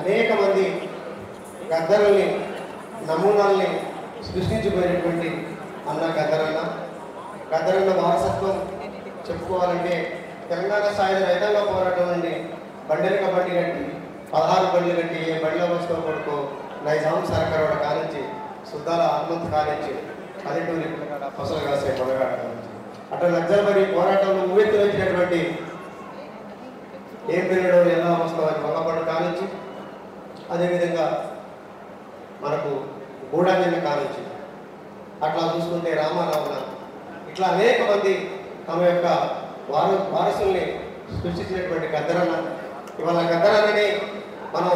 అనేక మంది గద్దరుల్ని నమూనాల్ని సృష్టించిపోయినటువంటి అన్న గద్దరన్న గద్దరన్న వారసత్వం చెప్పుకోవాలంటే తెలంగాణ స్థాయిలో రైతాంగ పోరాటం నుండి బండెలక బండి కట్టి పదహారు బండ్లు కట్టి ఏ బండిలో వస్తూ కొడుకో నైజాం సరకరోడ కానించి సుద్దాల హనుమంత్ కానించి పల్లెటూరి పిల్లగాడ పసలు కాసే పొడగాడ కానించి అట్లా నక్సల్బరి పోరాటంలో ఉవ్వెత్తులొచ్చినటువంటి ఏం పిల్లడు ఎలా వస్తామని మగపడు కానించి అదేవిధంగా మనకు గూడాంజన కానించి అట్లా చూసుకుంటే రామారావున ఇట్లా అనేక మంది తమ యొక్క వార వారసుల్ని సృష్టించినటువంటి గద్దరన్న ఇవాళ గద్దరన్నని మనం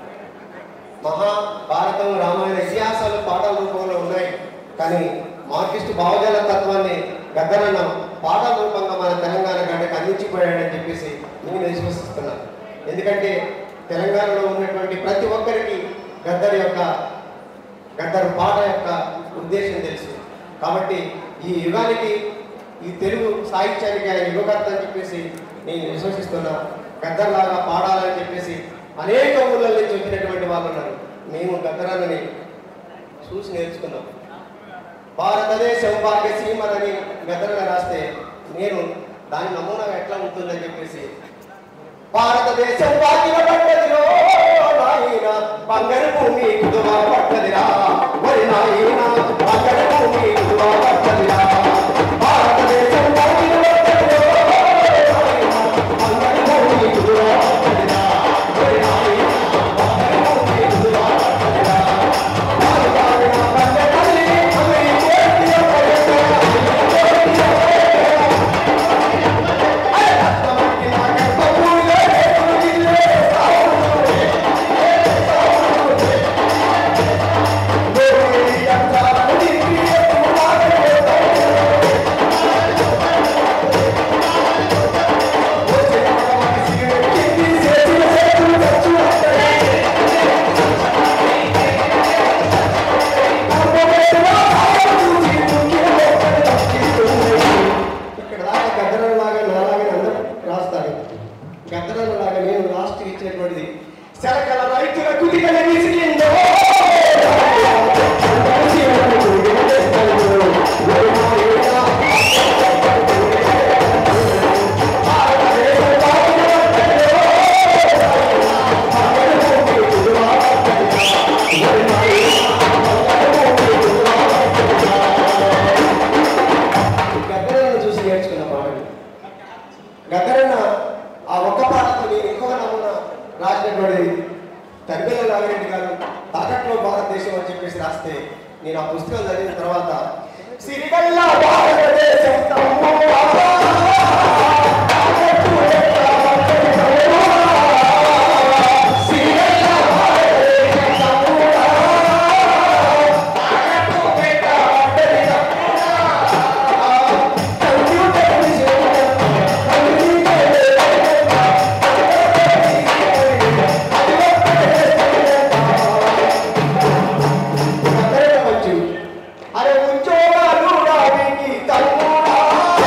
మహాభారతం రామాయణ ఇతిహాసాలు పాటల రూపంలో ఉన్నాయి కానీ మార్కిస్ట్ భావజాల తత్వాన్ని గద్దరన్న పాటల రూపంగా మన తెలంగాణ గడ్డకు అందించిపోయాడని చెప్పేసి నేను విశ్వసిస్తున్నాను ఎందుకంటే తెలంగాణలో ఉన్నటువంటి ప్రతి ఒక్కరికి గద్దర్ యొక్క గద్దర్ పాట యొక్క ఉద్దేశం తెలుసు కాబట్టి ఈ యుగానికి ఈ తెలుగు సాహిత్యానికి ఆయన యుగకర్త అని చెప్పేసి నేను విశ్వసిస్తున్నా గద్దర్లాగా పాడాలని చెప్పేసి అనేక ఊళ్ళ నుంచి వచ్చినటువంటి వాళ్ళు ఉన్నారు మేము గద్దరాన్ని చూసి నేర్చుకున్నాం భారతదేశం భాగ్య సీమలని గద్దరగా రాస్తే నేను దాని నమూనా ఎట్లా ఉంటుందని చెప్పేసి భారతదేశం వాకిన పట్టదిలో నాయన బంగారు భూమి కుదువా పట్టదిరా మరి నాయన బంగారు భూమి కుదువా పట్టదిరా భారతదేశం వాకిన పట్టదిలో నాయన బంగారు భూమి కుదువా పట్టదిరా మరి నాయన బంగారు భూమి కుదువా పట్టదిరా భారతావిన పట్టదల్లి అమరి కోర్తియ ఇక్కడ దాకా గద్దరలాగా నాలాగా అందరూ రాస్తారు గద్దరలాగా నేను లాస్ట్ ఇచ్చేటువంటిది శరకల రైతుల కుటికల విసిగిందో గద్దరను చూసి నేర్చుకున్న పాటలు గద్దరన్న ఆ ఒక్క పాటతో నేను ఇంకొక నమూనా రాసినటువంటిది తరిబెల్ల నాగిరెడ్డి గారు తాకట్లో భారతదేశం అని చెప్పేసి రాస్తే నేను ఆ పుస్తకం చదివిన తర్వాత సిరిగల్ల భారతదేశం తమ్ముడా, తాకట్టు ఎట్లా పట్టెదవురా? సిరిగల్ల భారతదేశం తమ్ముడా, తాకట్టు ఎట్లా పట్టెదవురా? అరే ఉద్యోగాలు రావికి తమ్ముడా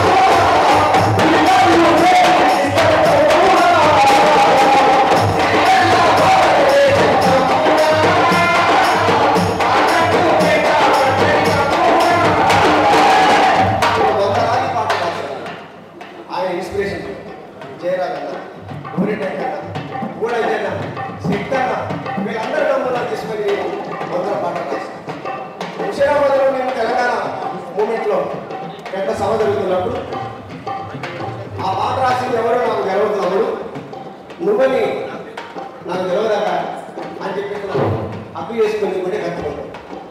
ఆయన ఇన్స్పిరేషన్ జయరాగన్న ఊరిటెక్కన్న ఊడజన్న సిద్ధన్న వీళ్ళందరూ నమ్ములా తీసుకొని నేను వందల పాటలు రాశాను హుషేరాబాద్లో నేను తెలంగాణ మూమెంట్లో పెద్ద సభ జరుగుతున్నప్పుడు ఆ పాట రాసింది ఎవరో నాకు గెలవదు తమ్ముడు నువ్వని నాకు గెలవదాకా అని చెప్పేసి నాకు అప్పు చేసుకుని కూడా కట్టుకుంటాను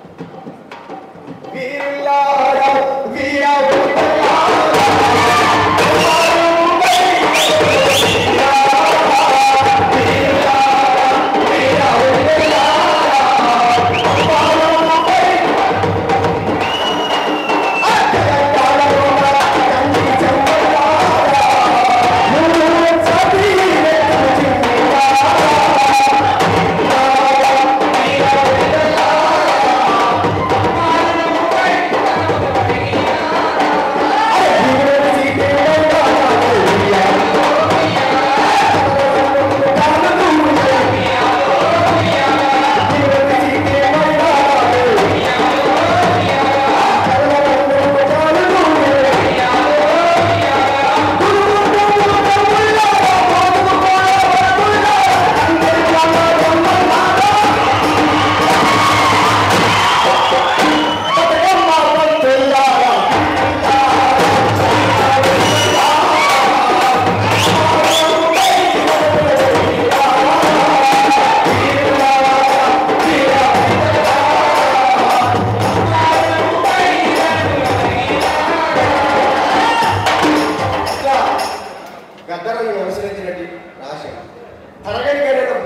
వీరులారా వీరా Thank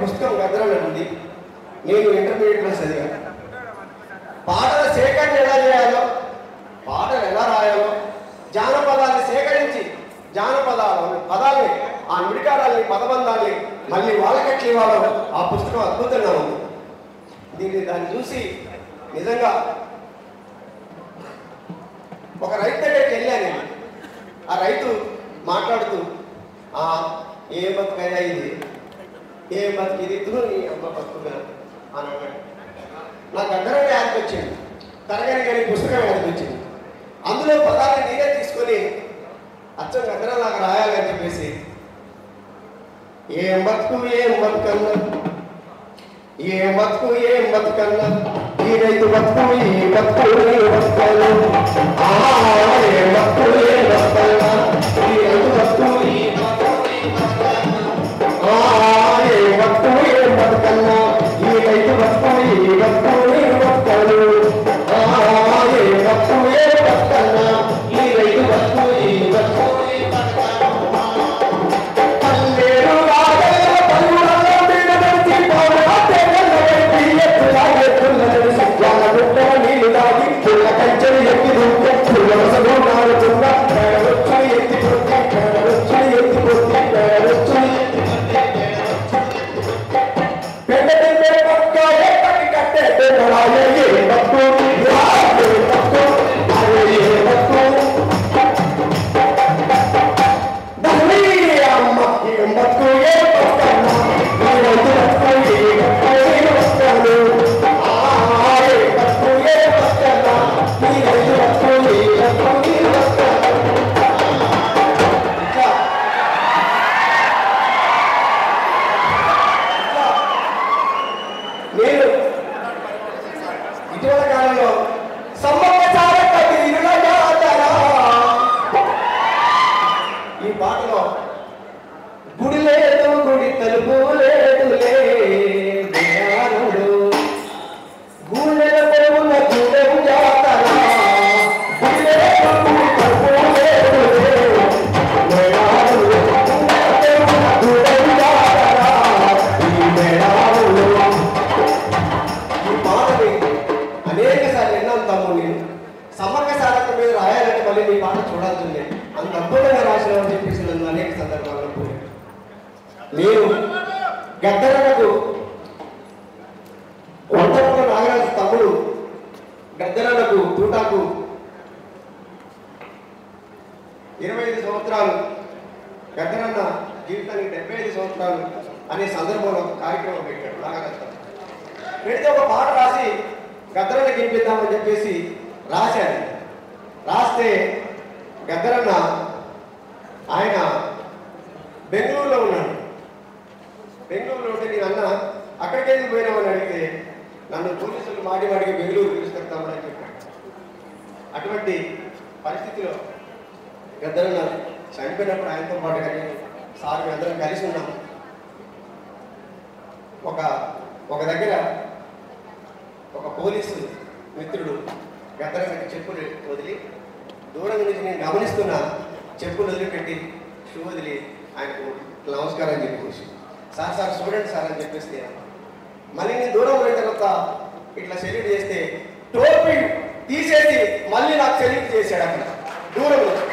పుస్తకం గద్దరలో ఉంది నేను ఇంటర్మీడియట్లో చదివాను పాటల సేకరణ ఎలా చేయాలో పాటలు ఎలా రాయాలో జానపదాన్ని సేకరించి జానపదాలను పదాల్ని ఆ నుడికారాల్ని పదబంధాల్ని మళ్ళీ వాళ్ళకెట్లు ఇవ్వాలో ఆ పుస్తకం అద్భుతంగా ఉంది దీన్ని దాన్ని చూసి నిజంగా ఒక రైతు దగ్గరికి వెళ్ళాను నేను ఆ రైతు మాట్లాడుతూ ఆ ఏ బతుకైనా ఇది ఏ బతుకు ఇది ఇద్దరు నీ అమ్మ బతుకుగా అని అన్నాడు నాకు అందరం యాదకి వచ్చింది తరగని కానీ పుస్తకం యాదకి వచ్చింది అందులో పదాన్ని నేనే తీసుకొని అచ్చం గద్దరం నాకు రాయాలని చెప్పేసి ఏం బతుకు ఏం బతుకన్నా ఏం బతుకు ఏం బతుకన్నా ఈ రైతు బతుకు ఈ బతుకు ఈ బతుకన్నా ఆ, ఏం బతుకు ఏం బతుకన్నా ఈ రైతు బతుకు ఈ బతుకు ఈ బతుకన్నా ఆ, ఏం బతుకు ఏం బతుకన్నా ఈ రైతు బతుకు ఈ బతుకు ఈ బతుకన్నా ఆ, ఏం బతుకు ఏం బతుకన్నా ఈ రైతు బతుకు ఈ బతుకు ఈ బతుకన్నా పల్లెరు రాగల పల్లులలో నిలబెట్టి పోరాటే నిలబెట్టి ఎత్తులాగే పుల్లలు సిగ్గాల గుట్టల నీళ్లు దాగి పుల్ల కంచెలు ఎత్తి దూకే పుల్లవసలు నాడుతున్న పేడవచ్చుని ఎత్తి పొత్తి పేడవచ్చుని ఎత్తి పొత్తి పేడవచ్చుని పెద్దటే పక్క ఎక్కడి కట్టే పెద్దరాయే ఏ బతుకు రాయే బతుకు అరే ఏ బతుకు నేను ఇటీవల కాలంలో సమ్మక్క సారక్క తీరుల జాతర ఈ పాటలో గుడి లేదు గుడి తలుపు లేదులే వినానుడు గుండెల పొరుగున గుడెం జాతర గుడి లేదు గుడి తలుపు లేదులే వినానుడు గుండెల పొరుగున గుడెం జాతర ఈ వినానుడు ఈ పాటని అనేక సార్లు విన్నాను తమ్ముడు నేను సమ్మక్క సారక్క మీద రాయాలంటే మళ్ళీ నీ పాట చూడాల్సిందే అంత అద్భుతంగా రాసిన అని చెప్పేసి నన్ను అనేక సందర్భాల్లో పోయి నేను గద్దరనకు వంటకుల నాగరాజు తమ్ముడు గద్దరనకు తూటాకు ఇరవై ఐదు సంవత్సరాలు గద్దరన్న జీవితానికి డెబ్బై ఐదు సంవత్సరాలు అనే సందర్భంలో ఒక కార్యక్రమం పెట్టాడు నాగరాజు తమ్ముడు. పెడితే ఒక పాట రాసి గద్దరన్న వినిపిద్దామని చెప్పేసి రాశాడు రాస్తే గద్దరన్న ఆయన బెంగళూరులో ఉన్నాడు బెంగళూరులో ఉంటే నేను అన్న అక్కడికి ఎందుకు పోయినామని అడిగితే నన్ను పోలీసులు మాటి మాటికి బెంగళూరు తీసుకెళ్తామని చెప్పాడు అటువంటి పరిస్థితిలో గద్దరన్న చనిపోయినప్పుడు ఆయనతో పాటు కానీ సార్ మేము అందరం కలిసి ఉన్నాం ఒక ఒక దగ్గర ఒక పోలీసు మిత్రుడు గద్దరన్నకి చెప్పులు వదిలి దూరం నుంచి నేను గమనిస్తున్నా చెప్పులు వదిలిపెట్టి షూ వదిలి ఆయనకు నమస్కారం చెప్పేసి సార్ సార్ చూడండి సార్ అని చెప్పేసి మళ్ళీ నేను దూరం పోయిన తర్వాత ఇట్లా సెల్యూట్ చేస్తే టోపీ తీసేసి మళ్ళీ నాకు సెల్యూట్ చేశాడు అక్కడ దూరం నుంచి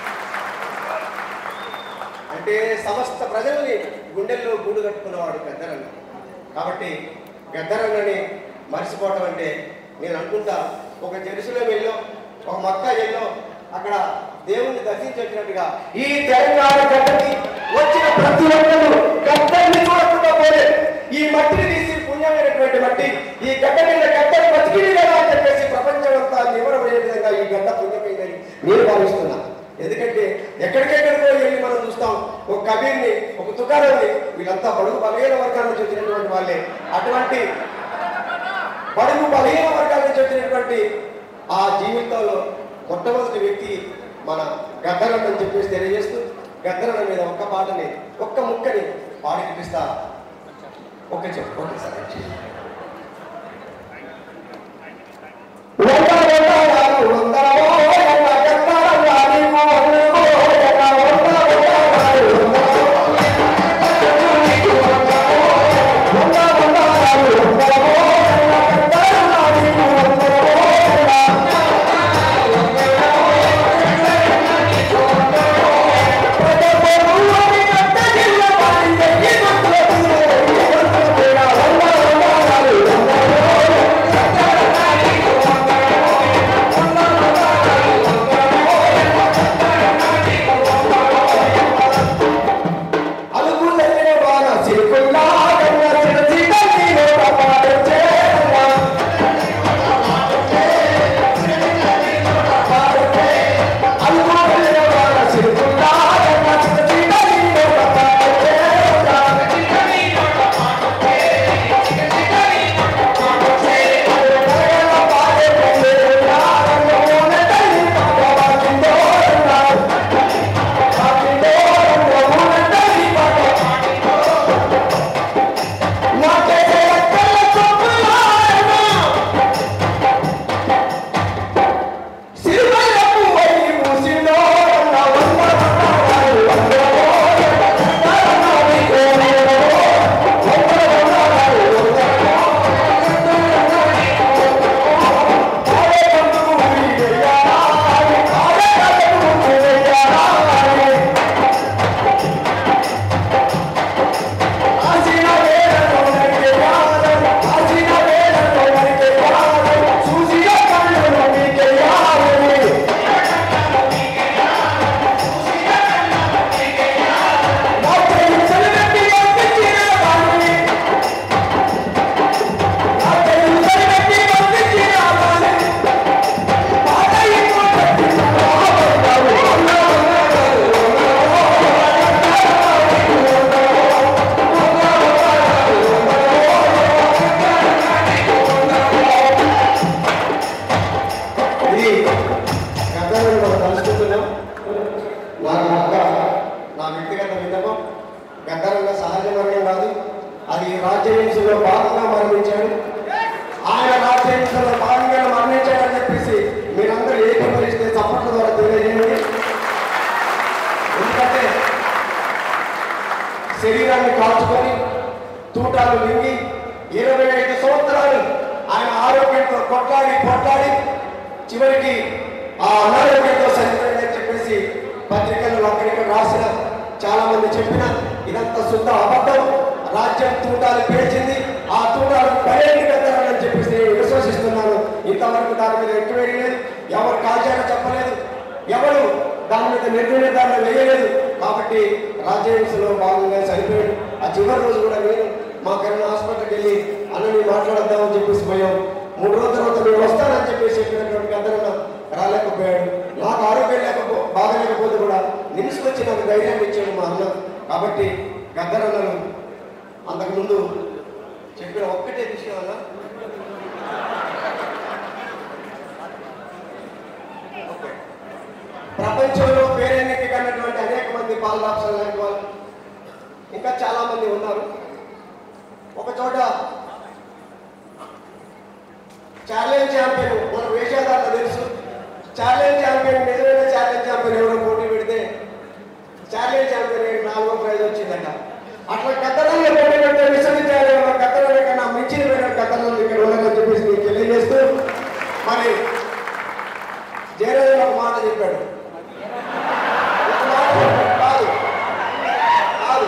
అంటే సమస్త ప్రజల్ని గుండెల్లో గూడు కట్టుకున్నవాడు గద్దరన్న కాబట్టి గద్దరన్నని మర్చిపోవటం అంటే నేను అనుకుంటా ఒక జెరూసలేం వెళ్ళో ఒక మక్కా వెళ్ళో అక్కడ దేవుణ్ణి దర్శించినట్టుగా ఈ తెలంగాణ గడ్డకి వచ్చిన ప్రతి ఒక్కరు గద్దరిని చూడకుండా పోలే ఈ మట్టిని తీసి పుణ్యమైనటువంటి మట్టి ఈ గడ్డ మీద గడ్డని బతికింది కదా అని చెప్పేసి ప్రపంచం అంతా నివరమయ్యే విధంగా ఈ గడ్డ పుణ్యమైందని నేను భావిస్తున్నా ఎందుకంటే ఎక్కడికెక్కడికో వెళ్ళి మనం చూస్తాం ఒక కబీర్ని ఒక తుకారాన్ని వీళ్ళంతా బడుగు బలహీన వర్గాల నుంచి వచ్చినటువంటి వాళ్ళే అటువంటి బడుగు బలహీన వర్గాల నుంచి వచ్చినటువంటి ఆ జీవితంలో మొట్టమొదటి వ్యక్తి మన గద్దరన్న అని చెప్పేసి తెలియజేస్తూ గద్దరన్న మీద ఒక్క పాటని ఒక్క ముక్కని పాడి వినిపిస్తా ఒక్క చెప్పు ఒక్కసారి వంద వందనాలు వందనమో ఎన్న గద్దరన్న నీకు వందనమో ఎన్న వంద వందనాలు వందనమో అది రాజ్యహింసలో భాగంగా మరణించాడు ఆయన రాజ్యహింసలో భాగంగా మరణించాడని చెప్పేసి మీరందరూ ఏకీభవిస్తే చప్పట్ల ద్వారా తెలియజేయండి ఎందుకంటే శరీరాన్ని కాల్చుకొని తూటాలు మింగి ఇరవై ఐదు సంవత్సరాలు ఆయన ఆరోగ్యంతో కొట్లాడి కొట్లాడి చివరికి ఆ అనారోగ్యంతో చనిపోయిందని చెప్పేసి పత్రికల్లో అక్కడిక్కడ రాసిన చాలా మంది చెప్పిన ఇదంతా శుద్ధ అబద్ధం రాజ్యం తూటాలు పేర్చింది ఆ తూటాలు బయటికి వెళ్తారని చెప్పేసి నేను విశ్వసిస్తున్నాను ఇంతవరకు దాని మీద ఎంక్వైరీ లేదు ఎవరు కాల్చారో చెప్పలేదు ఎవరు దాని మీద నిర్ణయం వేయలేదు కాబట్టి రాజ్యహింసలో భాగంగా చనిపోయాడు ఆ చివరి రోజు కూడా నేను మా కరోనా హాస్పిటల్కి వెళ్ళి అన్నని మాట్లాడద్దామని చెప్పేసి పోయాం మూడు రోజుల తర్వాత నేను వస్తానని చెప్పేసి చెప్పినటువంటి అతను రాలేకపోయాడు నాకు ఆరోగ్యం లేకపో బాగలేకపోతే కూడా నిమిషం వచ్చి నాకు ధైర్యాన్ని ఇచ్చాడు మా అన్న కాబట్టి గద్దరన్నను అంతకుముందు చెప్పిన ఒక్కటే విషయం అన్న ఓకే. ప్రపంచంలో పేరెన్నిక కన్నటువంటి అనేక మంది పాలరాక్షలు లాంటి వాళ్ళు ఇంకా చాలా మంది ఉన్నారు ఒక చోట ఛాలెంజ్ ఛాంపియన్ మన వేషాదారులు తెలుసు ఛాలెంజ్ ఛాంపియన్ నిజమైన ఛాలెంజ్ ఛాంపియన్ ఎవరో పోటీ పెడితే ఛాలెంజ్ ఛాంపియన్ నాలుగో ప్రైజ్ వచ్చిందట అట్లా కథలలో పోటీ పెడితే విశ్వవిద్యాలయంలో కథల కన్నా మించిన కథలలో ఇక్కడ ఉన్నారని చెప్పేసి మీకు తెలియజేస్తూ మరి జయరాజు ఒక మాట చెప్పాడు ఒక మాట చెప్పాడు. కాదు కాదు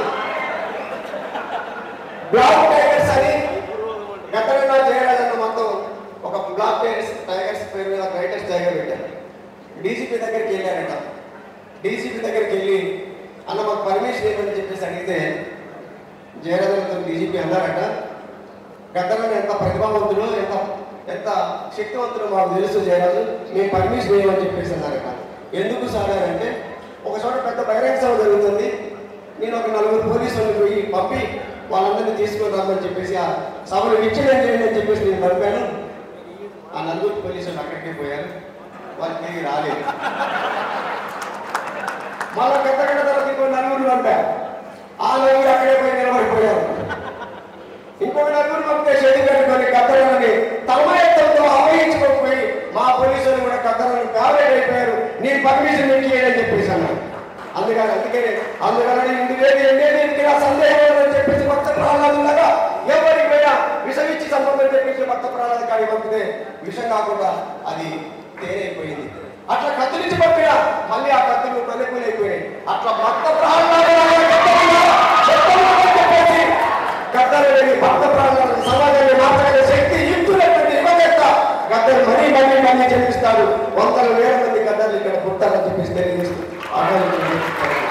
బ్లాక్ టైగర్స్ అని గతంలో జయరాజు అన్న మొత్తం ఒక బ్లాక్ టైగర్స్ టైగర్స్ పేరు మీద రైటర్స్ టైగర్ పెట్టారు డీసీపీ దగ్గరికి వెళ్ళారట డీసీపీ దగ్గరికి వెళ్ళి అన్న మాకు పర్మిషన్ ఇవ్వని చెప్పేసి అడిగితే జయరాజు డీజీపీ అన్నారట గతంలో ఎంత ప్రతిభావంతుడు ఎంత ఎంత శక్తివంతుడు మాకు తెలుసు జయరాజు మేము పర్మిషన్ వేయమని చెప్పేసి అన్నారట ఎందుకు సార్ అని అంటే ఒక చోట పెద్ద బహిరంగ సభ జరుగుతుంది నేను ఒక నలుగురు పోలీసులను పోయి పంపి వాళ్ళందరినీ తీసుకొని రమ్మని చెప్పేసి ఆ సభను విచ్ఛిన్నం చేయండి అని చెప్పేసి నేను పంపాను ఆ నలుగురు పోలీసులు అక్కడికే పోయారు వాళ్ళు తిరిగి రాలేదు మళ్ళా పెద్ద గంట తర్వాత ఇంకో నలుగురు పంపారు ఆ నలుగురు అక్కడే పోయి నిలబడిపోయారు ఇంకొక నలుగురు పంపితే షెడ్ కట్టుకొని కత్తలని తమయత్వంతో ఆవహించుకోకపోయి మా పోలీసులు కూడా కత్తలను టార్గెట్ అయిపోయారు నీ పర్మిషన్ మీకు ఇయ్యని చెప్పేసి అన్నారు అందుకని అందుకని అందుకని ఇంటి లేదు ఎండేది ఇంటికి ఆ సందేహం లేదని చెప్పేసి భక్త ప్రాణాలు ఉండగా ఎవరికి పోయినా విషం ఇచ్చి సంబంధం చెప్పేసి భక్త ప్రాణాలు కాడి పంపితే విషం కాకుండా అది తేనైపోయింది అట్లా కత్తిరించి పంపిన మళ్ళీ ఆ కత్తులు ప్రతికూలైపోయినాయి అట్లా భక్త ప్రాణాలు చెప్పేసి గద్దరు వెళ్ళి భక్త ప్రాణాలను సమాజాన్ని మార్చగల శక్తి యుక్తులైనటువంటి యువత గద్దరు మరీ మళ్ళీ మళ్ళీ చెప్పిస్తారు వందల వేల మంది గద్దర్లు ఇక్కడ పుట్టారని చెప్పేసి తెలియజేస్తూ ఆటలు